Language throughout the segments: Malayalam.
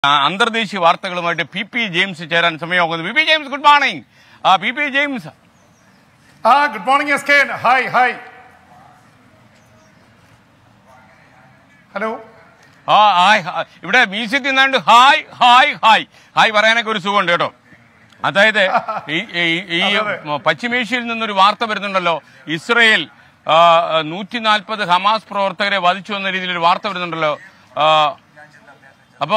ആ, അന്തർദേശീയ വാർത്തകളുമായിട്ട് പി പി ജെയിംസ് ചേരാൻ സമയമാകുന്നു P P James good morning ആ പി പി ജെയിംസ് ആ good morning S K hi hi hello ആ ഹായ് ഹായ്. ഇവിടെ മ്യൂസിക് നിന്നാണ്ട് ഹായ് ഹായ് ഹായ് ഹായ് പറയാനൊക്കെ ഒരു സുഖമുണ്ട് കേട്ടോ അതായത് ഈ ഈ- ഈ അതെ, പശ്ചിമേഷ്യയിൽ നിന്നൊരു വാർത്ത വരുന്നുണ്ടല്ലോ ഇസ്രയേൽ നൂറ്റി നാൽപ്പത് ഹമാസ് പ്രവർത്തകരെ വധിച്ചു എന്ന രീതിയിൽ ഒരു വാർത്ത വരുന്നുണ്ടല്ലോ ആ, അപ്പോ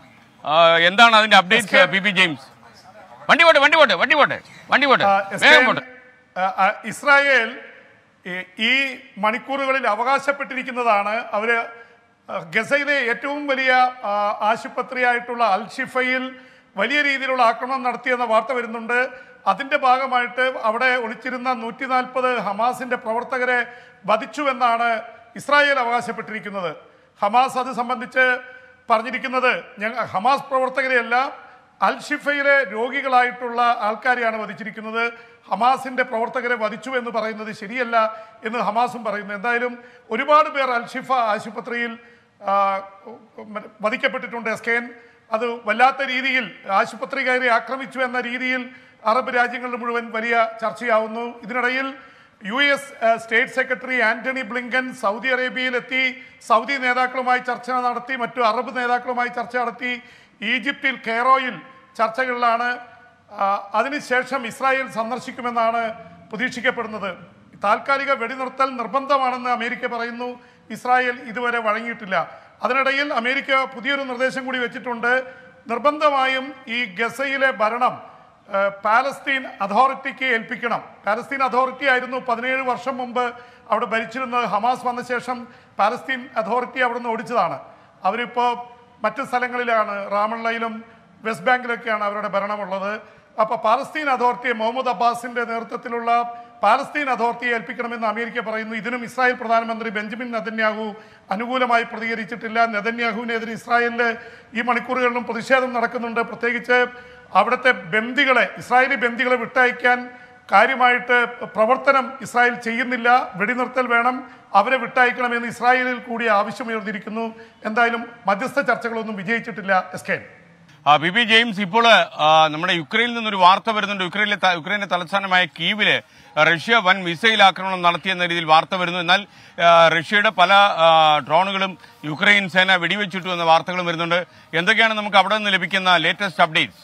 ആ, എന്താണ് അതിന്റെ അപ്ഡേറ്റ് പി പി ജെയിംസ് വണ്ടി പോട്ടെ വണ്ടി പോട്ടെ വണ്ടി പോട്ടെ വണ്ടി പോട്ടെ ആ, എസ് വേഗം കെ, പോട്ടെ ആ, ആ, ഇസ്രായേൽ ഈ- ഈ മണിക്കൂറുകളിൽ അവകാശപ്പെട്ടിരിക്കുന്നതാണ് അവര് ആ, ഗസയിലെ ഏറ്റവും വലിയ ആ, ആശുപത്രിയായിട്ടുള്ള അൽഷിഫയിൽ വലിയ രീതിയിലുള്ള ആക്രമണം നടത്തിയെന്ന വാർത്ത വരുന്നുണ്ട് അതിന്റെ ഭാഗമായിട്ട് അവിടെ ഒളിച്ചിരുന്ന നൂറ്റി നാൽപ്പത് ഹമാസിന്റെ പ്രവർത്തകരെ വധിച്ചു എന്നാണ് ഇസ്രായേൽ അവകാശപ്പെട്ടിരിക്കുന്നത് ഹമാസ് അത് സംബന്ധിച്ച് പറഞ്ഞിരിക്കുന്നത് ഞങ്ങൾ ഹമാസ് പ്രവർത്തകരെയല്ല അൽഷിഫയിലെ രോഗികളായിട്ടുള്ള ആൾക്കാരെയാണ് വധിച്ചിരിക്കുന്നത് ഹമാസിന്റെ പ്രവർത്തകരെ വധിച്ചു എന്ന് പറയുന്നത് ശരിയല്ല എന്ന് ഹമാസും പറയുന്നു എന്തായാലും ഒരുപാട് പേർ അൽഷിഫ ആശുപത്രിയിൽ ആ, മറ്റേ വധിക്കപ്പെട്ടിട്ടുണ്ട് എസ് കെ എൻ അത് വല്ലാത്ത രീതിയിൽ ആശുപത്രി കയറി ആക്രമിച്ചു എന്ന രീതിയിൽ അറബ് രാജ്യങ്ങളിൽ മുഴുവൻ വലിയ ചർച്ചയാവുന്നു ഇതിനിടയിൽ യു എസ് ഏഹ്, state secretary Antony Blinken Saudi അറേബ്യയിലെത്തി സൗദി നേതാക്കളുമായി ചർച്ച നടത്തി മറ്റു അറബ് നേതാക്കളുമായി ചർച്ച നടത്തി ഈജിപ്തിൽ കെയറോയിൽ ചർച്ചകളിലാണ് ആ, അതിനുശേഷം ഇസ്രായേൽ സന്ദർശിക്കുമെന്നാണ് പ്രതീക്ഷിക്കപ്പെടുന്നത് താൽക്കാലിക വെടിനിർത്തൽ നിർബന്ധമാണെന്ന് അമേരിക്ക പറയുന്നു ഇസ്രായേൽ ഇതുവരെ വഴങ്ങിയിട്ടില്ല അതിനിടയിൽ അമേരിക്ക പുതിയൊരു നിർദ്ദേശം കൂടി വെച്ചിട്ടുണ്ട് നിർബന്ധമായും ഈ ഗസയിലെ ഭരണം ഏഹ് പാലസ്തീൻ അതോറിറ്റിക്ക് ഏൽപ്പിക്കണം പാലസ്തീൻ അതോറിറ്റി ആയിരുന്നു പതിനേഴ് വർഷം മുമ്പ് അവിടെ ഭരിച്ചിരുന്നത് ഹമാസ് വന്ന ശേഷം പാലസ്തീൻ അതോറിറ്റി അവിടെ നിന്ന് ഓടിച്ചതാണ് അവരിപ്പോൾ മറ്റ് സ്ഥലങ്ങളിലാണ് റാമള്ളയിലും വെസ്റ്റ് ബാങ്കിലൊക്കെയാണ് അവരുടെ ഭരണമുള്ളത് അപ്പോൾ പാലസ്തീൻ അതോറിറ്റിയെ മുഹമ്മദ് അബ്ബാസിന്റെ നേതൃത്വത്തിലുള്ള പാലസ്തീൻ അതോറിറ്റിയെ ഏൽപ്പിക്കണമെന്ന് അമേരിക്ക പറയുന്നു ഇതിനും ഇസ്രായേൽ പ്രധാനമന്ത്രി ബെഞ്ചമിൻ നെതന്യാഹു അനുകൂലമായി പ്രതികരിച്ചിട്ടില്ല നെതന്യാഹുവിനെതിരെ ഇസ്രായേലില് ഈ മണിക്കൂറുകളിലും പ്രതിഷേധം നടക്കുന്നുണ്ട് പ്രത്യേകിച്ച് അവിടുത്തെ ബന്ദികളെ ഇസ്രായേലി ബന്ദികളെ വിട്ടയക്കാൻ കാര്യമായിട്ട് പ്രവർത്തനം ഇസ്രായേൽ ചെയ്യുന്നില്ല വെടിനിർത്തൽ വേണം അവരെ വിട്ടയക്കണമെന്ന് ഇസ്രായേലിൽ കൂടി ആവശ്യമുയർന്നിരിക്കുന്നു എന്തായാലും മധ്യസ്ഥ ചർച്ചകളൊന്നും വിജയിച്ചിട്ടില്ല എസ് കെ ആ, ബി ബി ജെയിംസ് ഇപ്പോൾ ആ, നമ്മുടെ യുക്രൈനിൽ നിന്നൊരു വാർത്ത വരുന്നുണ്ട് യുക്രൈനിലെ ത- യുക്രൈന്റെ തലസ്ഥാനമായ കീവില് റഷ്യ വൻ മിസൈൽ ആക്രമണം നടത്തിയെന്ന രീതിയിൽ വാർത്ത വരുന്നു എന്നാൽ ആ, റഷ്യയുടെ പല ആ, ഡ്രോണുകളും യുക്രൈൻ സേന വെടിവെച്ചിട്ടു എന്ന വാർത്തകളും വരുന്നുണ്ട് എന്തൊക്കെയാണ് നമുക്ക് അവിടെ നിന്ന് ലഭിക്കുന്ന latest updates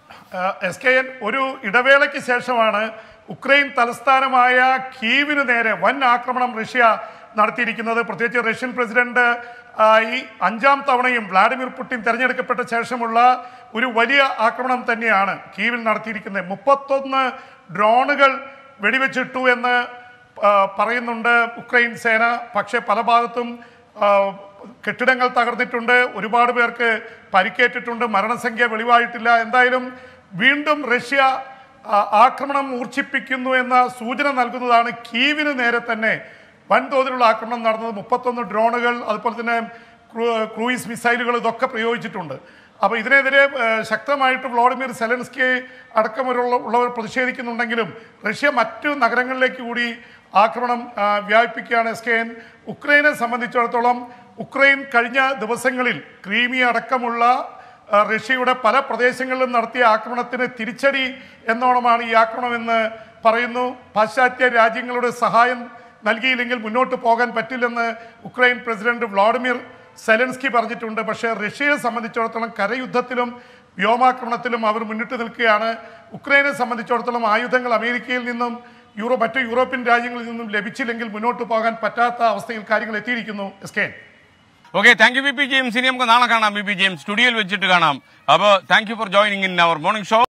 S K N ഒരു ഇടവേളയ്ക്ക് ശേഷമാണ് ഉക്രൈൻ തലസ്ഥാനമായ കീവിന് നേരെ വൻ ആക്രമണം റഷ്യ നടത്തിയിരിക്കുന്നത് പ്രത്യേകിച്ച് റഷ്യൻ പ്രസിഡന്റ് ആ, ഈ അഞ്ചാം തവണയും വ്ളാഡിമിർ പുടിൻ തെരഞ്ഞെടുക്കപ്പെട്ട ശേഷമുള്ള ഒരു വലിയ ആക്രമണം തന്നെയാണ് കീവിൽ നടത്തിയിരിക്കുന്നത് മുപ്പത്തൊന്ന് ഡ്രോണുകൾ വെടിവെച്ചിട്ടു എന്ന് ആ, പറയുന്നുണ്ട് ഉക്രൈൻ സേന പക്ഷേ പല ഭാഗത്തും ആ, കെട്ടിടങ്ങൾ തകർന്നിട്ടുണ്ട് ഒരുപാട് പേർക്ക് പരിക്കേറ്റിട്ടുണ്ട് മരണസംഖ്യ വെളിവായിട്ടില്ല എന്തായാലും വീണ്ടും റഷ്യ ആ, ആക്രമണം മൂർച്ഛിപ്പിക്കുന്നു എന്ന സൂചന നൽകുന്നതാണ് കീവിന് നേരെ തന്നെ വൻതോതിലുള്ള ആക്രമണം നടന്നത് മുപ്പത്തൊന്ന് ഡ്രോണുകൾ അതുപോലെ തന്നെ ക്രൂ- ക്രൂയിസ് മിസൈലുകൾ ഇതൊക്കെ പ്രയോഗിച്ചിട്ടുണ്ട് അപ്പോൾ ഇതിനെതിരെ ഏഹ്, ശക്തമായിട്ട് വ്ളോഡിമിർ സെലൻസ്കി അടക്കമുള്ള ഉള്ളവർ പ്രതിഷേധിക്കുന്നുണ്ടെങ്കിലും റഷ്യ മറ്റു നഗരങ്ങളിലേക്ക് കൂടി ആക്രമണം ആ, വ്യാപിപ്പിക്കുകയാണ് എസ് കെ എൻ ഉക്രൈനെ സംബന്ധിച്ചിടത്തോളം ഉക്രൈൻ കഴിഞ്ഞ ദിവസങ്ങളിൽ ക്രീമിയ അടക്കമുള്ള ആ, റഷ്യയുടെ പല പ്രദേശങ്ങളിലും നടത്തിയ ആക്രമണത്തിന് തിരിച്ചടി എന്നോണമാണ് ഈ ആക്രമണമെന്ന് പറയുന്നു പാശ്ചാത്യ രാജ്യങ്ങളുടെ സഹായം നൽകിയില്ലെങ്കിൽ മുന്നോട്ട് പോകാൻ പറ്റില്ലെന്ന് ഉക്രൈൻ പ്രസിഡന്റ് വ്ളാഡിമിർ സെലൻസ്കി പറഞ്ഞിട്ടുണ്ട് പക്ഷേ റഷ്യയെ സംബന്ധിച്ചിടത്തോളം കരയുദ്ധത്തിലും വ്യോമാക്രമണത്തിലും അവർ മുന്നിട്ട് നിൽക്കുകയാണ് ഉക്രൈനെ സംബന്ധിച്ചിടത്തോളം ആയുധങ്ങൾ അമേരിക്കയിൽ നിന്നും യൂറോ മറ്റു യൂറോപ്യൻ രാജ്യങ്ങളിൽ നിന്നും ലഭിച്ചില്ലെങ്കിൽ മുന്നോട്ട് പോകാൻ പറ്റാത്ത അവസ്ഥയിൽ കാര്യങ്ങൾ എത്തിയിരിക്കുന്നു S K okay thank you B P James ഇനി നമുക്ക് നാളെ കാണാം ബി പി ജെയിംസ് സ്റ്റുഡിയോയിൽ വെച്ചിട്ട് കാണാം അപ്പോൾ thank you for joining in our morning show